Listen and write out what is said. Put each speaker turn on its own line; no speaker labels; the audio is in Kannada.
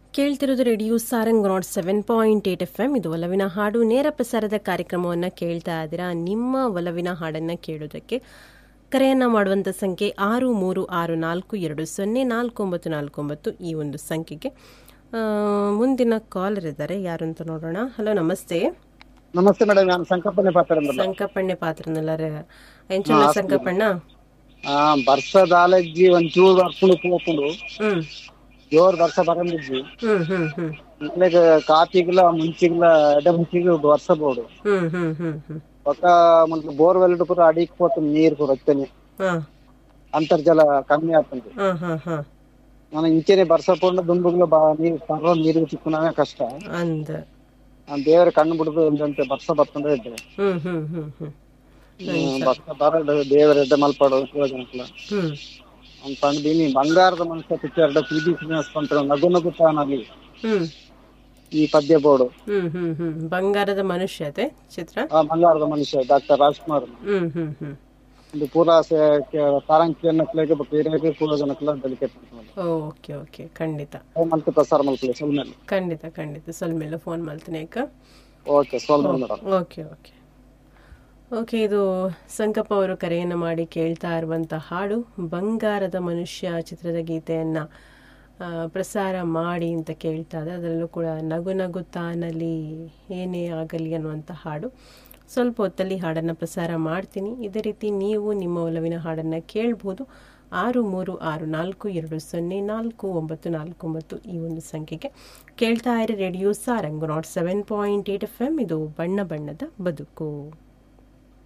ಕೇಳ್ತಿರೋದು radio Sarang nought seven point eight F M ಇದು ಒಲವಿನ ಹಾಡು ನೇರ ಪ್ರಸಾರದ ಕಾರ್ಯಕ್ರಮವನ್ನು ಕೇಳ್ತಾ ಇದ್ದೀರಾ ನಿಮ್ಮ ಒಲವಿನ ಹಾಡನ್ನು ಕೇಳೋದಕ್ಕೆ ಕರೆಯನ್ನ ಮಾಡುವಂಥ ಸಂಖ್ಯೆ ಆರು ಮೂರು ಆರು ನಾಲ್ಕು ಎರಡು ಸೊನ್ನೆ ನಾಲ್ಕು ಒಂಬತ್ತು ನಾಲ್ಕು ಒಂಬತ್ತು ಈ ಒಂದು ಸಂಖ್ಯೆಗೆ ಆ, ಮುಂದಿನ ಕಾಲರ್ ಇದ್ದಾರೆ ಯಾರು ಅಂತ ನೋಡೋಣ ಹಲೋ ನಮಸ್ತೆ
ನಮಸ್ತೆ ಮೇಡಮ್ ನಾನು ಸಂಕಪ್ಪನೆ ಪಾತ್ರ
ಸಂಕಪ್ಪಣ್ಣೆ ಪಾತ್ರನಲ್ಲರೆ ಎಂಚಲ್ಲ ಸಂಕಪ್ಪಣ್ಣ
ಆ ಬರ್ಸದಾಲಜ್ಜಿ ಒಂಚೂರು ಬರ್ಕೊಂಡು ಹೋಗ್ಕೊಂಡು
ಹ್ಮ್
ಜೋರ್ ಬರ್ಸ ಬರಂದಿದ್ವಿ
ಹ್ಮ್ ಹ್ಮ್ ಹ್ಮ್
ಇಟ್ಲಿಗೆ ಕಾಪಿಗ್ಲ ಮುಂಚಿಗ್ಲ ಎಡೆ ಮುಂಚಿಗೆ ವರ್ಷ ಬೋಡು
ಹ್ಮ್ ಹ್ಮ್ ಹ್ಮ್ ಹ್ಮ್
ಒಕ್ಕ ಮೊದ್ಲು ಬೋರ್ವೆಲ್ ಪೂರ ಅಡಿಕ್ ಹೋಗ್ತದೆ ನೀರ್ ಪೂರ ರಕ್ತನೆ
ಹಾ
ಅಂತರ್ಜಲ ಕಮ್ಮಿ ಆಗ್ತದೆ
ಹಾ ಹಾ ಹಾ
ನಾನು ಇಂಚೆನೆ ಬರ್ಸ ಪೋಂಡ ದುಂಬುಗ್ಲ ಬಾ ನೀರ್ ಪರ್ವ ನೀರಿಗೆ ಚಿಕ್ಕುನಾಗ ಕಷ್ಟ
ಅಂದ
ನಾನ್ ದೇವರ ಕಣ್ಣು ಬಿಡುದು ಎಂದಂತೆ ಬರ್ಸ ಬರ್ತಂದ್ರೆ ಇದ್ದೆ
ಹ್ಮ್ ಹ್ಮ್ ಹ್ಮ್ ಹ್ಮ್
ಹ್ಮ್, ಬರ್ಸ ಬರ ದೇವರ ಎಡ್ಡೆ ಮಲ್ಪಾಡು ಜನಕ್ಲ
ಹ್ಮ್
ಅಂತ ಅಂದಿನಿ Bangarada Manushya picture P B Srinivas ಪಂತ್ರ ನಗು ನಗು ತಾನಲ್ಲಿ
ಹ್ಮ್
ಈ ಪದ್ಯ ಬೋರ್ಡು
ಹ್ಮ್ ಹ್ಮ್ ಹ್ಮ್ ಬಂಗಾರದ ಮನುಷ್ಯತೆ ಚಿತ್ರ
ಆ ಬಂಗಾರದ ಮನುಷ್ಯ ಡಾಕ್ಟರ್ ರಾಜ್ಕುಮಾರ್
ಹ್ಮ್ ಹ್ಮ್ ಹ್ಮ್
ಒಂದು ಪೂರಾ ತಾರಂಕಿಯನ್ನ ಪ್ಲೇಗೆ ಬೇರೆ ಕೂಡ ಜನಕ್ಲ ಡೆಲಿಕೇಟ್
ಓಕೆ ಓಕೆ ಖಂಡಿತ
ಮಲ್ತು ಪ್ರಸಾರ ಮಲ್ಪಲೆ ಸುಮ್ಮನೆ
ಖಂಡಿತ ಖಂಡಿತ ಸ್ವಲ್ಪ ಮೇಲೆ ಫೋನ್ ಮಾಡ್ತೀನಿ ಅಕ್ಕ
ಓಕೆ ಸ್ವಲ್ಪ ಮೇಡಮ್
ಓಕೆ ಓಕೆ ಓಕೆ ಇದು ಸಂಕಪ್ಪ ಅವರು ಕರೆಯನ್ನು ಮಾಡಿ ಕೇಳ್ತಾ ಇರುವಂಥ ಹಾಡು ಬಂಗಾರದ ಮನುಷ್ಯ ಚಿತ್ರದ ಗೀತೆಯನ್ನು ಪ್ರಸಾರ ಮಾಡಿ ಅಂತ ಕೇಳ್ತಾ ಇದೆ ಅದರಲ್ಲೂ ಕೂಡ ನಗು ನಗುತ್ತಾನಲ್ಲಿ ಏನೇ ಆಗಲಿ ಅನ್ನುವಂಥ ಹಾಡು ಸ್ವಲ್ಪ ಹೊತ್ತಲ್ಲಿ ಹಾಡನ್ನು ಪ್ರಸಾರ ಮಾಡ್ತೀನಿ ಇದೇ ರೀತಿ ನೀವು ನಿಮ್ಮ ಒಲವಿನ ಹಾಡನ್ನು ಕೇಳ್ಬೋದು ಆರು ಮೂರು ಆರು ನಾಲ್ಕು ಎರಡು ಸೊನ್ನೆ ನಾಲ್ಕು ಒಂಬತ್ತು ನಾಲ್ಕು ಒಂಬತ್ತು ಈ ಒಂದು ಸಂಖ್ಯೆಗೆ ಕೇಳ್ತಾ ಇರಿ radio Sarang nought seven point eight F M ಇದು ಬಣ್ಣ ಬಣ್ಣದ ಬದುಕು